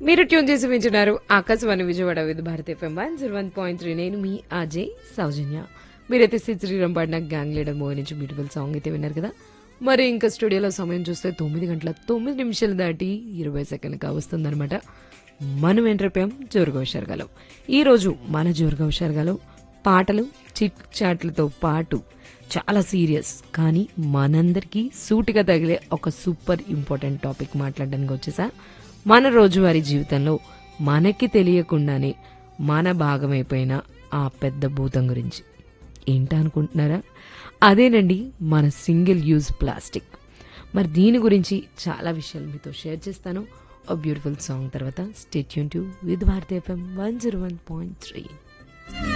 మీరు ట్యూన్ చేసి వింటున్నారు Akashvani Vijayawada with Bharat FM one zero one point three నేను మీ అజయ్ సౌజన్య మీరైతే శ్రీ శ్రీరామ్ పాడిన గ్యాంగ్ లీడర్ మూవీ నుంచి బ్యూటిఫుల్ సాంగ్ అయితే విన్నారు కదా మరి ఇంకా స్టూడియోలో సమయం చూస్తే తొమ్మిది గంటల తొమ్మిది నిమిషాలు దాటి ఇరవై సెకండ్ వస్తుందన్నమాట మనం ఎంటర్పోయాం జోరుగా హుషారుగాలో ఈ రోజు మన జోరుగా హుషారుగాలో పాటలు చిట్ చాట్లతో పాటు చాలా సీరియస్ కానీ మనందరికీ సూటిగా తగిలే ఒక సూపర్ ఇంపార్టెంట్ టాపిక్ మాట్లాడడానికి వచ్చేసా మన రోజువారీ జీవితంలో మనకి తెలియకుండానే మన భాగమైపోయిన ఆ పెద్ద భూతం గురించి ఏంటా అనుకుంటున్నారా అదేనండి మన సింగిల్ యూజ్ ప్లాస్టిక్ మరి దీని గురించి చాలా విషయాలు మీతో షేర్ చేస్తాను ఒక బ్యూటిఫుల్ సాంగ్ తర్వాత stay tune to with Bharat FM one zero one point three